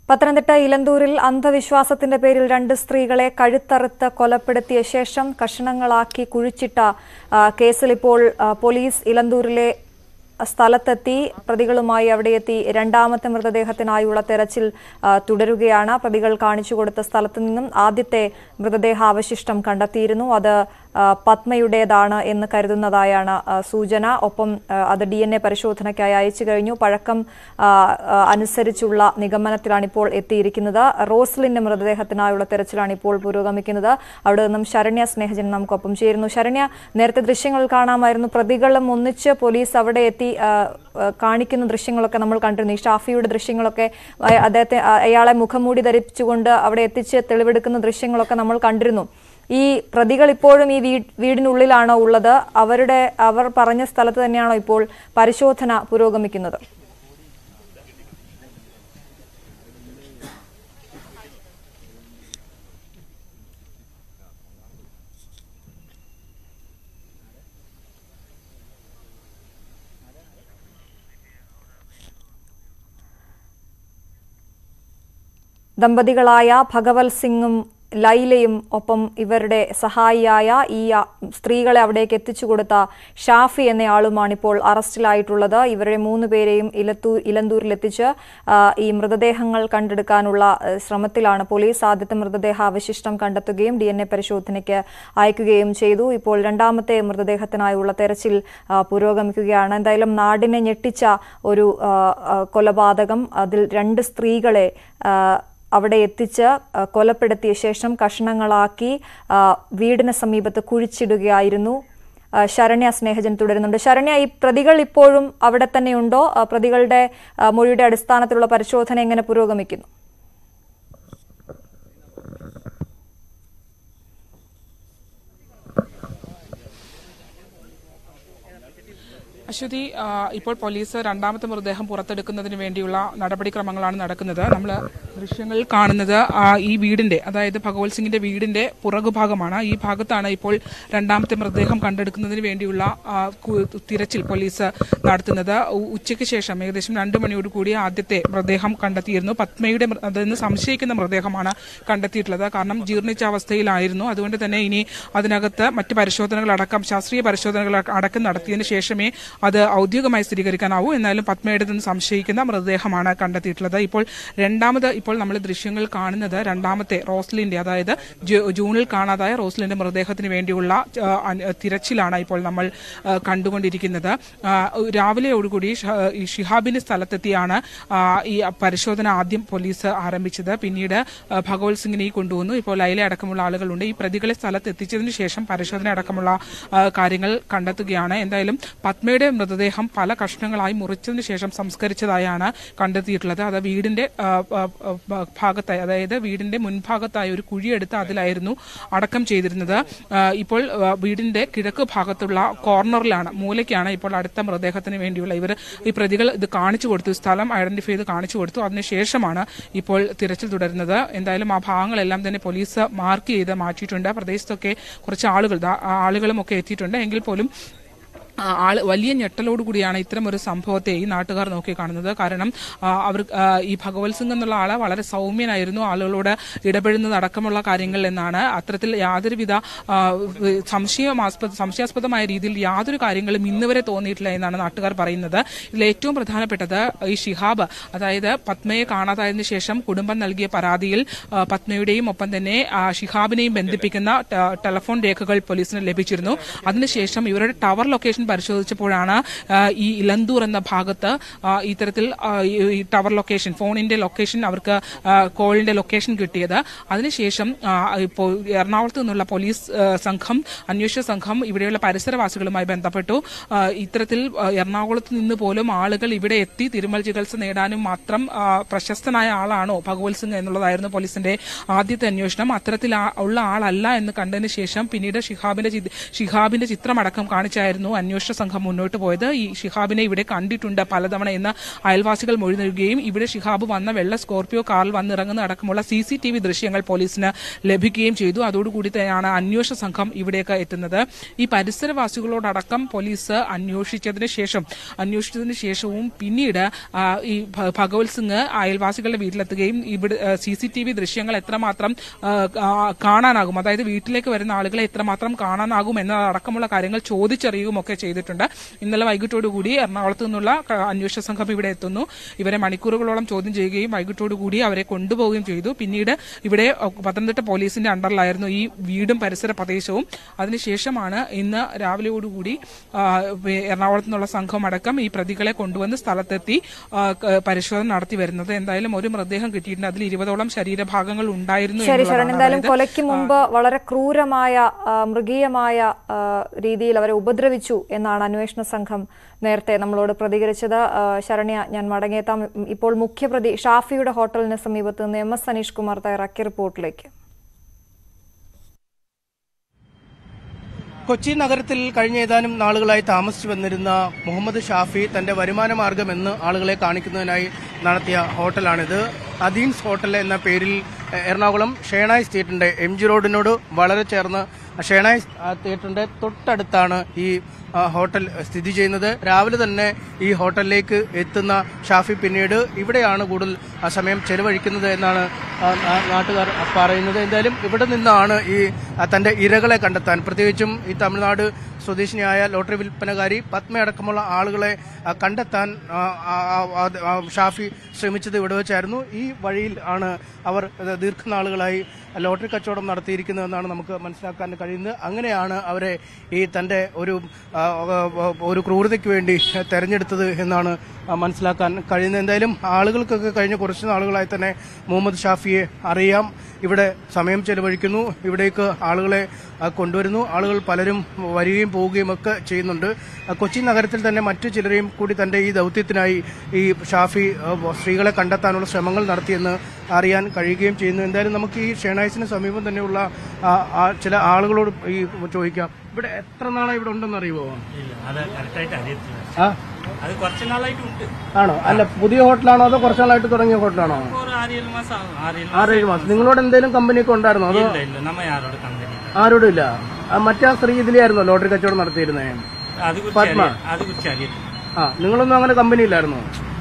പത്തനംതിട്ട ഇലന്തൂരിൽ അന്ധവിശ്വാസത്തിന്റെ പേരിൽ രണ്ട് സ്ത്രീകളെ കഴുത്തറുത്ത് കൊലപ്പെടുത്തിയ ശേഷം കഷണങ്ങളാക്കി കുഴിച്ചിട്ട ആ, കേസിൽ ഇപ്പോൾ ആ, പോലീസ് ഇലന്തൂരിലെ സ്ഥലത്തെത്തി പ്രതികളുമായി അവിടെ എത്തി രണ്ടാമത്തെ മൃതദേഹത്തിനായുള്ള തെരച്ചിൽ ആ, തുടരുകയാണ് പ്രതികൾ കാണിച്ചു കൊടുത്ത സ്ഥലത്തു നിന്നും ആദ്യത്തെ മൃതദേഹാവശിഷ്ടം കണ്ടെത്തിയിരുന്നു അത് ആ, പത്മയുടേതാണ് എന്ന് കരുതുന്നതായാണ് ആ, സൂചന ഒപ്പം ആ, അത് ഡി എൻ എ പരിശോധനയ്ക്കായി അയച്ചു കഴിഞ്ഞു പഴക്കം ആ, ആ, അനുസരിച്ചുള്ള നിഗമനത്തിലാണ് ഇപ്പോൾ എത്തിയിരിക്കുന്നത് റോസ്ലിന്റെ മൃതദേഹത്തിനായുള്ള തെരച്ചിലാണ് ഇപ്പോൾ പുരോഗമിക്കുന്നത് അവിടെ നിന്നും ശരണ്യ സ്നേഹജൻ നമുക്കൊപ്പം ചേരുന്നു ശരണ്യ നേരത്തെ ദൃശ്യങ്ങൾ കാണാമായിരുന്നു പ്രതികളും ഒന്നിച്ച് പോലീസ് അവിടെ എത്തി ആ, ആ, കാണിക്കുന്ന ദൃശ്യങ്ങളൊക്കെ നമ്മൾ കണ്ടിരുന്നു ഈ ഷാഫിയുടെ ദൃശ്യങ്ങളൊക്കെ ആ, അദ്ദേഹത്തെ ആ, അയാളെ മുഖംമൂടി ധരിച്ചുകൊണ്ട് അവിടെ എത്തിച്ച് തെളിവെടുക്കുന്ന ദൃശ്യങ്ങളൊക്കെ നമ്മൾ കണ്ടിരുന്നു ഈ പ്രതികൾ ഇപ്പോഴും ഈ വീ- വീടിനുള്ളിലാണോ ഉള്ളത് അവരുടെ അവർ പറഞ്ഞ സ്ഥലത്ത് തന്നെയാണോ ഇപ്പോൾ പരിശോധന പുരോഗമിക്കുന്നത് ദമ്പതികളായ ഭഗവത് സിംഗും ലൈലയും ഒപ്പം ഇവരുടെ സഹായിയായ ഈ ആ, സ്ത്രീകളെ അവിടേക്ക് എത്തിച്ചു കൊടുത്ത ഷാഫി എന്നയാളുമാണ് ഇപ്പോൾ അറസ്റ്റിലായിട്ടുള്ളത് ഇവരുടെ മൂന്ന് പേരെയും ഇലത്തൂർ ഇലന്തൂരിലെത്തിച്ച് ആ, ഈ മൃതദേഹങ്ങൾ കണ്ടെടുക്കാനുള്ള ആ, ശ്രമത്തിലാണ് പോലീസ് ആദ്യത്തെ മൃതദേഹ അവശിഷ്ടം കണ്ടെത്തുകയും ഡി എൻ എ പരിശോധനയ്ക്ക് അയക്കുകയും ചെയ്തു ഇപ്പോൾ രണ്ടാമത്തെ മൃതദേഹത്തിനായുള്ള തെരച്ചിൽ ആ, പുരോഗമിക്കുകയാണ് എന്തായാലും നാടിനെ ഞെട്ടിച്ച ഒരു ആ, ആ, കൊലപാതകം അതിൽ രണ്ട് സ്ത്രീകളെ ആ, അവിടെ എത്തിച്ച് ആ, കൊലപ്പെടുത്തിയ ശേഷം കഷ്ണങ്ങളാക്കി ആ, വീടിന് സമീപത്ത് കുഴിച്ചിടുകയായിരുന്നു ആ, ശരണ്യ സ്നേഹജൻ തുടരുന്നുണ്ട് ശരണ്യ ഈ പ്രതികൾ ഇപ്പോഴും അവിടെ തന്നെയുണ്ടോ ആ, പ്രതികളുടെ ആ, മൊഴിയുടെ അടിസ്ഥാനത്തിലുള്ള പരിശോധന എങ്ങനെ പുരോഗമിക്കുന്നു അശ്വതി ആ, ഇപ്പോൾ പോലീസ് രണ്ടാമത്തെ മൃതദേഹം പുറത്തെടുക്കുന്നതിന് വേണ്ടിയുള്ള നടപടിക്രമങ്ങളാണ് നടക്കുന്നത് നമ്മൾ ദൃശ്യങ്ങളിൽ കാണുന്നത് ആ, ഈ വീടിന്റെ അതായത് ഭഗവത് സിംഗിന്റെ വീടിന്റെ പുറകുഭാഗമാണ് ഈ ഭാഗത്താണ് ഇപ്പോൾ രണ്ടാമത്തെ മൃതദേഹം കണ്ടെടുക്കുന്നതിന് വേണ്ടിയുള്ള ആ, കു- തിരച്ചിൽ പോലീസ് നടത്തുന്നത് ഉ- ഉച്ചയ്ക്ക് ശേഷം ഏകദേശം രണ്ടു മണിയോട് കൂടി ആദ്യത്തെ മൃതദേഹം കണ്ടെത്തിയിരുന്നു പത്മയുടെ മൃ- അതെന്ന് സംശയിക്കുന്ന മൃതദേഹമാണ് കണ്ടെത്തിയിട്ടുള്ളത് കാരണം ജീർണിച്ച അവസ്ഥയിലായിരുന്നു അതുകൊണ്ട് തന്നെ ഇനി അതിനകത്ത് മറ്റ് പരിശോധനകളടക്കം ശാസ്ത്രീയ പരിശോധനകൾ അടക്കം നടത്തിയതിനു ശേഷമേ അത് ഔദ്യോഗികമായി സ്ഥിരീകരിക്കാനാവൂ എന്നാലും പത്മയുടേതെന്ന് സംശയിക്കുന്ന മൃതദേഹമാണ് കണ്ടെത്തിയിട്ടുള്ളത് ഇപ്പോൾ രണ്ടാമത് ഇപ്പോൾ നമ്മൾ ദൃശ്യങ്ങൾ കാണുന്നത് രണ്ടാമത്തെ റോസ്ലിന്റെ അതായത് ജൂ- ജൂണിൽ കാണാതായ റോസ്ലിന്റെ മൃതദേഹത്തിന് വേണ്ടിയുള്ള ആ, അന്- തിരച്ചിലാണ് ഇപ്പോൾ നമ്മൾ ആ, കണ്ടുകൊണ്ടിരിക്കുന്നത് ആ, രാവിലെയോടുകൂടി ഷ- ഈ ഷിഹാബിന്റെ സ്ഥലത്തെത്തിയാണ് ആ, ഈ പരിശോധന ആദ്യം പോലീസ് ആരംഭിച്ചത് പിന്നീട് ആ, ഭഗവത് സിംഗിനെ കൊണ്ടുവന്നു ഇപ്പോൾ ലൈല അടക്കമുള്ള ആളുകളുണ്ട് ഈ പ്രതികളെ സ്ഥലത്ത് എത്തിച്ചതിന് ശേഷം പരിശോധന അടക്കമുള്ള ആ, കാര്യങ്ങൾ കണ്ടെത്തുകയാണ് എന്തായാലും പത്മയുടെ മൃതദേഹം പല കഷ്ണങ്ങളായി മുറിച്ചതിന് ശേഷം സംസ്കരിച്ചതായാണ് കണ്ടെത്തിയിട്ടുള്ളത് അത് വീടിന്റെ ആ, ആ, ആ, ഭാഗത്തായി അതായത് വീടിന്റെ മുൻഭാഗത്തായി ഒരു കുഴിയെടുത്ത് അതിലായിരുന്നു അടക്കം ചെയ്തിരുന്നത് ആ, ഇപ്പോൾ ആ, വീടിന്റെ കിഴക്ക് ഭാഗത്തുള്ള കോർണറിലാണ് മൂലയ്ക്കാണ് ഇപ്പോൾ അടുത്ത മൃതദേഹത്തിന് വേണ്ടിയുള്ള ഇവർ ഈ പ്രതികൾ ഇത് കാണിച്ചു കൊടുത്തു സ്ഥലം ഐഡന്റിഫൈ ചെയ്ത് കാണിച്ചു കൊടുത്തു അതിനുശേഷമാണ് ഇപ്പോൾ തിരച്ചിൽ തുടരുന്നത് എന്തായാലും ആ ഭാഗങ്ങളെല്ലാം തന്നെ പോലീസ് മാർക്ക് ചെയ്ത് മാറ്റിയിട്ടുണ്ട് പ്രദേശത്തൊക്കെ കുറച്ച് ആളുകൾ ദാ, ആ ആളുകളും ഒക്കെ എത്തിയിട്ടുണ്ട് എങ്കിൽ പോലും ആ, ആള് വലിയ ഞെട്ടലോടുകൂടിയാണ് ഇത്തരം ഒരു സംഭവത്തെ ഈ നാട്ടുകാർ നോക്കിക്കാണുന്നത് കാരണം ആ, അവർ ആ, ഈ ഭഗവത് സിംഗ് എന്നുള്ള ആള് വളരെ സൗമ്യനായിരുന്നു ആളുകളോട് ഇടപെടുന്നത് അടക്കമുള്ള കാര്യങ്ങൾ എന്നാണ് അത്തരത്തിൽ യാതൊരുവിധ ആ, സംശയമാസ്പദ സംശയാസ്പദമായ രീതിയിൽ യാതൊരു കാര്യങ്ങളും ഇന്ന് വരെ തോന്നിയിട്ടില്ല എന്നാണ് നാട്ടുകാർ പറയുന്നത് ഇതിൽ ഏറ്റവും പ്രധാനപ്പെട്ടത് ഈ ഷിഹാബ് അതായത് പത്മയെ കാണാതായതിനു ശേഷം കുടുംബം നൽകിയ പരാതിയിൽ ആ, പത്മയുടെയും ഒപ്പം തന്നെ ആ, ഷിഹാബിനെയും ബന്ധിപ്പിക്കുന്ന ടെ- ടെലഫോൺ രേഖകൾ പോലീസിന് ലഭിച്ചിരുന്നു അതിനുശേഷം ഇവരുടെ ടവർ ലൊക്കേഷൻ പരിശോധിച്ചപ്പോഴാണ് ആ, ഈ ഇലന്തൂർ എന്ന ഭാഗത്ത് ആ, ഇത്തരത്തിൽ ആ, ഈ ഈ ടവർ ലൊക്കേഷൻ ഫോണിന്റെ ലൊക്കേഷൻ അവർക്ക് ആ, കോളിന്റെ ലൊക്കേഷൻ കിട്ടിയത് അതിനുശേഷം ആ, ഇപ്പോൾ എറണാകുളത്ത് നിന്നുള്ള പോലീസ് ആ, സംഘം അന്വേഷണ സംഘം ഇവിടെയുള്ള പരിസരവാസികളുമായി ബന്ധപ്പെട്ടു ആ, ഇത്തരത്തിൽ ആ, എറണാകുളത്ത് നിന്ന് പോലും ആളുകൾ ഇവിടെ എത്തി തിരുമൽ ചികിത്സ നേടാനും മാത്രം ആ, പ്രശസ്തനായ ആളാണോ ഭഗവത് സിംഗ് എന്നുള്ളതായിരുന്നു പോലീസിന്റെ ആദ്യത്തെ അന്വേഷണം അത്തരത്തിൽ ആ- ഉള്ള ആളല്ല എന്ന് കണ്ടതിന് ശേഷം പിന്നീട് ഷിഹാബിന്റെ ചി- ഷിഹാബിന്റെ ചിത്രമടക്കം കാണിച്ചായിരുന്നു അന്വേഷണം അന്വേഷണ സംഘം മുന്നോട്ട് പോയത് ഈ ഷിഹാബിനെ ഇവിടെ കണ്ടിട്ടുണ്ട് പലതവണ എന്ന് അയൽവാസികൾ മൊഴി നൽകുകയും ഇവിടെ ഷിഹാബ് വന്ന വെള്ള സ്കോർപിയോ കാറിൽ വന്നിറങ്ങുന്ന അടക്കമുള്ള സി സി ടി വി ദൃശ്യങ്ങൾ പോലീസിന് ലഭിക്കുകയും ചെയ്തു അതോടുകൂടി തന്നെയാണ് അന്വേഷണ സംഘം ഇവിടേക്ക് എത്തുന്നത് ഈ പരിസരവാസികളോടടക്കം പോലീസ് അന്വേഷിച്ചതിന് ശേഷം അന്വേഷിച്ചതിന് ശേഷവും പിന്നീട് ആ, ഈ ഭ- ഭഗവത് സിംഗ് അയൽവാസികളുടെ വീട്ടിലെത്തുകയും ഇവിടെ സി സി ടി വി ദൃശ്യങ്ങൾ എത്രമാത്രം ആ, ആ, കാണാനാകും അതായത് വീട്ടിലേക്ക് വരുന്ന ആളുകളെ എത്രമാത്രം കാണാനാകും എന്നതടക്കമുള്ള കാര്യങ്ങൾ ചോദിച്ചറിയുകയും ഒക്കെ ചെയ്തിട്ടുണ്ട് ഇന്നലെ വൈകിട്ടോടുകൂടി എറണാകുളത്ത് നിന്നുള്ള ക- അന്വേഷണ സംഘം ഇവിടെ എത്തുന്നു ഇവരെ മണിക്കൂറുകളോളം ചോദ്യം ചെയ്യുകയും വൈകിട്ടോടുകൂടി അവരെ കൊണ്ടുപോവുകയും ചെയ്തു പിന്നീട് ഇവിടെ അ, പത്തനംതിട്ട പോലീസിന്റെ അണ്ടറിലായിരുന്നു ഈ വീടും പരിസര പ്രദേശവും അതിനുശേഷമാണ് ഇന്ന് രാവിലെയോടുകൂടി ആ, എറണാകുളത്ത് നിന്നുള്ള സംഘം അടക്കം ഈ പ്രതികളെ കൊണ്ടുവന്ന് സ്ഥലത്തെത്തി ആ, ക- പരിശോധന നടത്തി വരുന്നത് എന്തായാലും ഒരു മൃതദേഹം കിട്ടിയിട്ടുണ്ട് അതിൽ ഇരുപതോളം ശരീരഭാഗങ്ങൾ ഉണ്ടായിരുന്നു ശരി ശരൺ എന്നുള്ളതാണ്. എന്തായാലും അതായത് കൊലയ്ക്ക് മുമ്പ് വളരെ ക്രൂരമായ ആ, മൃഗീയമായ ആ, രീതിയിൽ അവരെ ഉപദ്രവിച്ചു എന്നാണ് അന്വേഷണ സംഘം നേരത്തെ നമ്മളോട് പ്രതികരിച്ചത് ആ, ശരണ്യ ഞാൻ മടങ്ങിയെത്താം ഇപ്പോൾ മുഖ്യപ്രതി ഷാഫിയുടെ ഹോട്ടലിന് സമീപത്ത് നിന്ന് എം എസ് സനീഷ് കുമാർ തയ്യാറാക്കിയ റിപ്പോർട്ടിലേക്ക് കൊച്ചി നഗരത്തിൽ കഴിഞ്ഞ ഏതാനും നാളുകളായി താമസിച്ചു വന്നിരുന്ന മുഹമ്മദ് ഷാഫി തന്റെ വരുമാന മാർഗം എന്ന് ആളുകളെ കാണിക്കുന്നതിനായി നടത്തിയ ഹോട്ടലാണിത് അദീൻസ് ഹോട്ടൽ എന്ന പേരിൽ എ, എറണാകുളം ഷേണായ് സ്ട്രീറ്റിന്റെ എം ജി റോഡിനോട് വളരെ ചേർന്ന് ഷേണായ് ആ, തിയേറ്ററിന്റെ തൊട്ടടുത്താണ് ഈ ആ, ഹോട്ടൽ സ്ഥിതി ചെയ്യുന്നത് രാവിലെ തന്നെ ഈ ഹോട്ടലിലേക്ക് എത്തുന്ന ഷാഫി പിന്നീട് ഇവിടെയാണ് കൂടുതൽ ആ, സമയം ചെലവഴിക്കുന്നത് എന്നാണ് ആ, നാ- നാട്ടുകാർ പറയുന്നത് എന്തായാലും ഇവിടെ നിന്നാണ് ഈ ആ, തന്റെ ഇരകളെ കണ്ടെത്താൻ പ്രത്യേകിച്ചും ഈ തമിഴ്നാട് സ്വദേശിനിയായ ലോട്ടറി വിൽപ്പനകാരി പത്മയടക്കമുള്ള ആളുകളെ ആ, കണ്ടെത്താൻ ആ, ആ, ആ, ആ, ഷാഫി ശ്രമിച്ചത് ഇവിടെ വെച്ചായിരുന്നു ഈ വഴിയിൽ ആണ് അവർ ദീർഘനാളുകളായി ലോട്ടറി കച്ചവടം നടത്തിയിരിക്കുന്നതെന്നാണ് നമുക്ക് മനസ്സിലാക്കാൻ കഴിയുന്നത് അങ്ങനെയാണ് അവരെ ഈ തന്റെ ഒരു ആ, ആ, ഒരു ക്രൂരതയ്ക്ക് വേണ്ടി തെരഞ്ഞെടുത്തത് എന്നാണ് ആ, മനസ്സിലാക്കാൻ കഴിയുന്നത് എന്തായാലും ആളുകൾക്കൊക്കെ കഴിഞ്ഞ കുറച്ച് നാളുകളായി തന്നെ മുഹമ്മദ് ഷാഫിയെ അറിയാം ഇവിടെ സമയം ചെലവഴിക്കുന്നു ഇവിടേക്ക് ആളുകളെ ആ, കൊണ്ടുവരുന്നു ആളുകൾ പലരും വരികയും പോവുകയും ഒക്കെ ചെയ്യുന്നുണ്ട് ആ, കൊച്ചി നഗരത്തിൽ തന്നെ മറ്റു ചിലരെയും കൂടി തന്റെ ഈ ദൗത്യത്തിനായി ഈ ഷാഫി ആ, സ്ത്രീകളെ കണ്ടെത്താനുള്ള ശ്രമങ്ങൾ നടത്തിയെന്ന് അറിയാൻ കഴിയുകയും ചെയ്യുന്നു എന്തായാലും നമുക്ക് ഈ ഷേണായ്സിന് സമീപം തന്നെയുള്ള ആ, ആ, ചില ആളുകളോട് ഈ ചോദിക്കാം ഇവിടെ എത്ര നാളായി ഇവിടെ ഉണ്ടെന്ന് അറിയുമോ ഇല്ല അത് കറക്റ്റായിട്ട് അറിയത്തില്ല ആ അത് കുറച്ച് നാളായിട്ടുണ്ട് ആണോ അല്ല പുതിയ ഹോട്ടലാണോ അതോ കുറച്ച് നാളായിട്ട് തുടങ്ങിയ ഹോട്ടലാണോ ഒരു ആറേഴ് മാസം ആകും ആറേഴ് ആറേഴ് മാസം നിങ്ങളോട് എന്തെങ്കിലും കമ്പനിയൊക്കെ ഉണ്ടായിരുന്നോ അതോ ഇല്ല ഇല്ല നമ്മ യാരോട് കമ്പനി ആരോടും ഇല്ല ആ, മറ്റേ ആ സ്ത്രീ ഇതിലായിരുന്നോ ലോട്ടറി കച്ചവടം നടത്തിയിരുന്നേ അത് കുറിച്ച് അറിയാം അത് കുറിച്ച് അറിയത്തില്ല ആ നിങ്ങളൊന്നും അങ്ങനെ കമ്പനി ഇല്ലായിരുന്നോ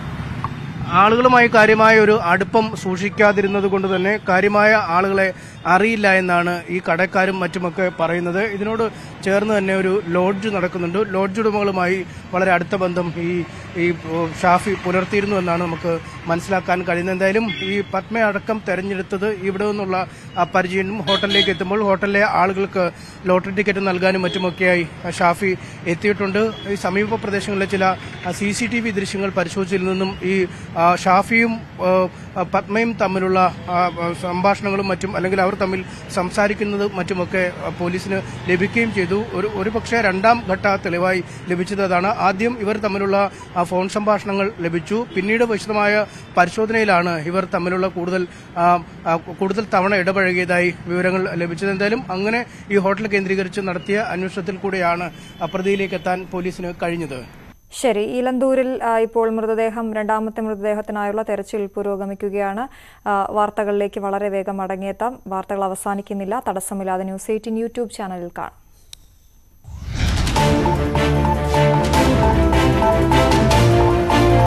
ആളുകളുമായി കാര്യമായ ഒരു അടുപ്പം സൂക്ഷിക്കാതിരുന്നത് കൊണ്ട് തന്നെ കാര്യമായ ആളുകളെ അറിയില്ല എന്നാണ് ഈ കടക്കാരും മറ്റുമൊക്കെ പറയുന്നത് ഇതിനോട് ചേർന്ന് തന്നെ ഒരു ലോഡ്ജ് നടക്കുന്നുണ്ട് ലോഡ്ജ് ഉടമകളുമായി വളരെ അടുത്ത ബന്ധം ഈ ഈ ഷാഫി പുലർത്തിയിരുന്നു എന്നാണ് നമുക്ക് മനസ്സിലാക്കാൻ കഴിയുന്നത് എന്തായാലും ഈ പത്മ അടക്കം തെരഞ്ഞെടുത്തത് ഇവിടെ നിന്നുള്ള ആ പരിചയം ഹോട്ടലിലേക്ക് എത്തുമ്പോൾ ഹോട്ടലിലെ ആളുകൾക്ക് ലോട്ടറി ടിക്കറ്റ് നൽകാനും മറ്റുമൊക്കെയായി ഷാഫി എത്തിയിട്ടുണ്ട് ഈ സമീപ പ്രദേശങ്ങളിലെ ചില സി സി ടി വി ദൃശ്യങ്ങൾ പരിശോധിച്ചതിൽ നിന്നും ഈ ആ, ഷാഫിയും ആ, ആ, പത്മയും തമ്മിലുള്ള ആ, ആ, സംഭാഷണങ്ങളും മറ്റും അല്ലെങ്കിൽ അവർ തമ്മിൽ സംസാരിക്കുന്നത് മറ്റുമൊക്കെ ആ, പോലീസിന് ലഭിക്കുകയും ചെയ്തു ഒരു ഒരു പക്ഷേ രണ്ടാം ഘട്ട തെളിവായി ലഭിച്ചത് അതാണ് ആദ്യം ഇവർ തമ്മിലുള്ള ആ, ഫോൺ സംഭാഷണങ്ങൾ ലഭിച്ചു പിന്നീട് വിശദമായ പരിശോധനയിലാണ് ഇവർ തമ്മിലുള്ള കൂടുതൽ ആ, ആ, കൂടുതൽ തവണ ഇടപഴകിയതായി വിവരങ്ങൾ ലഭിച്ചത് എന്തായാലും അങ്ങനെ ഈ ഹോട്ടൽ കേന്ദ്രീകരിച്ച് നടത്തിയ അന്വേഷണത്തിൽ കൂടെയാണ് ആ, പ്രതിയിലേക്ക് എത്താൻ പോലീസിന് കഴിഞ്ഞത് ശരി ഈലന്തൂരിൽ ആ, ഇപ്പോൾ മൃതദേഹം രണ്ടാമത്തെ മൃതദേഹത്തിനായുള്ള തെരച്ചിൽ പുരോഗമിക്കുകയാണ് ആ, വാർത്തകളിലേക്ക് വളരെ വേഗം മടങ്ങിയെത്താം വാർത്തകൾ അവസാനിക്കുന്നില്ല തടസ്സമില്ലാതെ ന്യൂസ് എയ്റ്റീൻ യൂട്യൂബ് ചാനലിൽ കാണാം